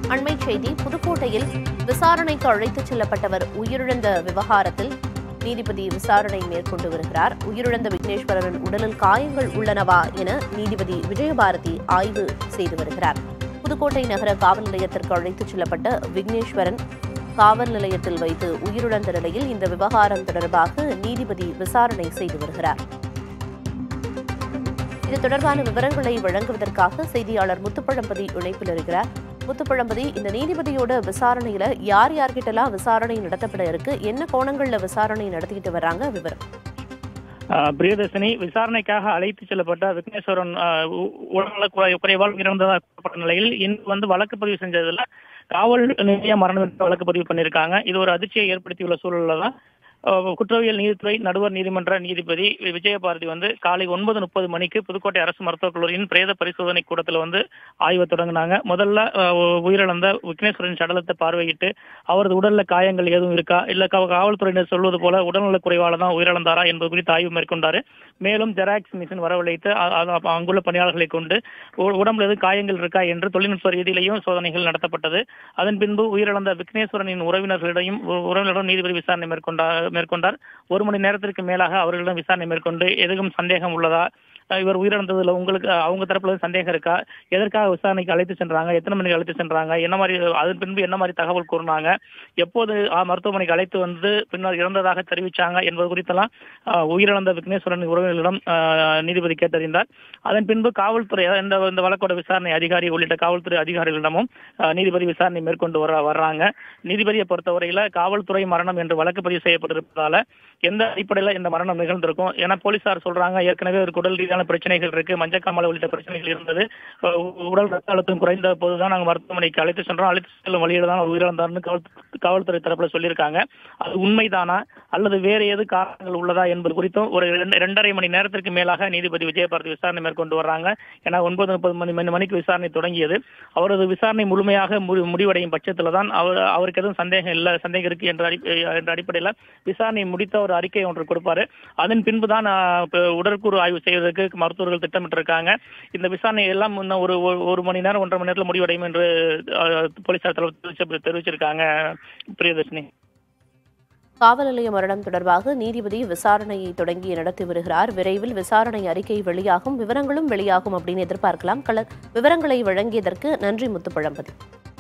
அண்மைச் செய்தி புதுக்கோட்டையில் விசாரணைக்கு அழைத்துச் செல்லப்பட்டவர் உயிரிழந்த விவகாரத்தில் நீதிபதி விசாரணை மேற்கொண்டு வருகிறார் உயிரிழந்த விக்னேஸ்வரனின் உடலில் காயங்கள் உள்ளனவா என நீதிபதி விஜயபாரதி ஆய்வு செய்து வருகிறார் புதுக்கோட்டை நகர காவல் நிலையத்திற்கு அழைத்துச் செல்லப்பட்ட விக்னேஸ்வரன் காவல் நிலையத்தில் வைத்து உயிரிழந்த நிலையில் இந்த விவகாரம் தொடர்பாக நீதிபதி விசாரணை செய்து வருகிறார் இது தொடர்பான விவரங்களை வழங்குவதற்காக செய்தியாளர் முத்துப்பழம்பதி இணைப்பில் இருக்கிறார் முத்துப்பழம்பதி இந்த நீதிபதியோட விசாரணையில யார் யார்கிட்டலாம் விசாரணை நடத்தப்பட இருக்கு என்ன கோணங்கள்ல விசாரணை நடத்திக்கிட்டு வர்றாங்க விவரம் ஆஹ் பிரியதர்ஷினி விசாரணைக்காக அழைத்து செல்லப்பட்ட விக்னேஸ்வரன் ஆஹ் உ- உடல்நலக் குறை- குறைவால் இறந்ததாக கூறப்பட்ட நிலையில் இன்று வந்து வழக்கு பதிவு செஞ்சதுல காவல் நிலைய மரணம் என்று வழக்கு பதிவு பண்ணியிருக்காங்க இது ஒரு அதிர்ச்சியை ஏற்படுத்தியுள்ள சூழல்ல தான் ஆஹ் குற்றவியல் நீதித்துறை நடுவர் நீதிமன்ற நீதிபதி வி- விஜயபாரதி வந்து காலை ஒன்பது முப்பது மணிக்கு புதுக்கோட்டை அரசு மருத்துவக் கல்லூரியின் பிரேத பரிசோதனை கூடத்துல வந்து ஆய்வை தொடங்கினாங்க முதல்ல ஆஹ் உ- உயிரிழந்த விக்னேஸ்வரன் சடலத்தை பார்வையிட்டு அவரது உடல்ல காயங்கள் எதுவும் இருக்கா இல்ல கா- காவல்துறையினர் சொல்வது போல உடல்நலக் குறைவால தான் உயிரிழந்தாரா என்பது குறித்து ஆய்வு மேற்கொண்டாரு மேலும் ஜெராக்ஸ் மிஷின் வரவழைத்து அ- அ- அப்ப அங்குள்ள பணியாளர்களை கொண்டு உ- உடம்புல எதுவும் காயங்கள் இருக்கா என்று தொழில்நுட்ப ரீதியிலையும் சோதனைகள் நடத்தப்பட்டது அதன் பின்பு உயிரிழந்த விக்னேஸ்வரனின் உறவினர்களிடையும் உ- உறவினரிடம் நீதிபதி விசாரணை மேற்கொண்டார் மேற்கொண்டார் ஒரு மணி நேரத்திற்கு மேலாக அவர்களிடம் விசாரணை மேற்கொண்டு எதுவும் சந்தேகம் உள்ளதா அஹ் இவர் உயிரிழந்ததுல உங்களுக்கு அஹ் அவங்க தரப்புல இருந்து சந்தேகம் இருக்கா எதற்காக விசாரணைக்கு அழைத்து சென்றாங்க எத்தனை மணிக்கு அழைத்து சென்றாங்க என்ன மாதிரி அதன் பின்பு என்ன மாதிரி தகவல் கூறினாங்க எப்போது அஹ், மருத்துவமனைக்கு அழைத்து வந்து பின்னர் இறந்ததாக தெரிவிச்சாங்க என்பது குறித்தெல்லாம் அஹ், உயிரிழந்த விக்னேஸ்வரன் உறவினர்களிடம் அஹ், நீதிபதி கேட்டறிந்தார் அதன் பின்பு காவல்துறை அதாவது இந்த இந்த வழக்கோட விசாரணை அதிகாரி உள்ளிட்ட காவல்துறை அதிகாரிகளிடமும் அஹ், நீதிபதி விசாரணை மேற்கொண்டு வர வர்றாங்க நீதிபதியை பொறுத்தவரையில காவல்துறை மரணம் என்று வழக்கு பதிவு செய்யப்பட்டிருப்பதால எந்த அடிப்படையில இந்த மரணம் நிகழ்ந்திருக்கும் ஏன்னா போலீசார் சொல்றாங்க ஏற்கனவே ஒரு உடல் ரீதியான பிரச்சனைகள் இருக்கு மஞ்சக்காமலை உள்ளிட்ட பிரச்சனைகள் இருந்தது அஹ் உ- உடல் ரத்த அழுத்தம் குறைந்த போதுதான் நாங்க மருத்துவமனைக்கு அழைத்து சென்றோம் அழைத்து செல்லும் வழியில தான் அவர் உயிரிழந்தார்னு காவல் காவல்துறை தரப்புல சொல்லியிருக்காங்க அது உண்மைதானா அல்லது வேறு எது காரணங்கள் உள்ளதா என்பது குறித்தும் ஒரு இரண்டு- இரண்டரை மணி நேரத்திற்கு மேலாக நீதிபதி விஜயபாரதி விசாரணை மேற்கொண்டு வர்றாங்க ஏன்னா ஒன்பது முப்பது மணி மணி மணிக்கு விசாரணை தொடங்கியது அவரது விசாரணை முழுமையாக மு- முடிவடையும் பட்சத்துல தான் அவர் அவருக்கு எதுவும் சந்தேகம் இல்ல சந்தேகம் இருக்கு என்ற அடி என்ற அடிப்படையில விசாரணை முடித்த ஒரு அறிக்கை ஒன்று கொடுப்பாரு அதன் பின்பு தான் உடற்கூறு ஆய்வு செய்வதற்கு மருத்துவர்கள் திட்டமிட்டிருக்காங்க இந்த விசாரணை எல்லாம் இன்னும் ஒரு ஒரு- ஒரு மணி நேரம் ஒன்றரை மணி நேரத்தில் முடிவடையும் என்று அஹ், போலீசார் தரப்பு தெரிவிச்ச- தெரிவிச்சிருக்காங்க பிரியதர்ஷினி காவல் நிலைய மரணம் தொடர்பாக நீதிபதி விசாரணையை தொடங்கி நடத்தி வருகிறார் விரைவில் விசாரணை அறிக்கை வெளியாகும் விவரங்களும் வெளியாகும் அப்படின்னு எதிர்பார்க்கலாம் கல விவரங்களை வழங்கியதற்கு நன்றி முத்துப்பழம்பதி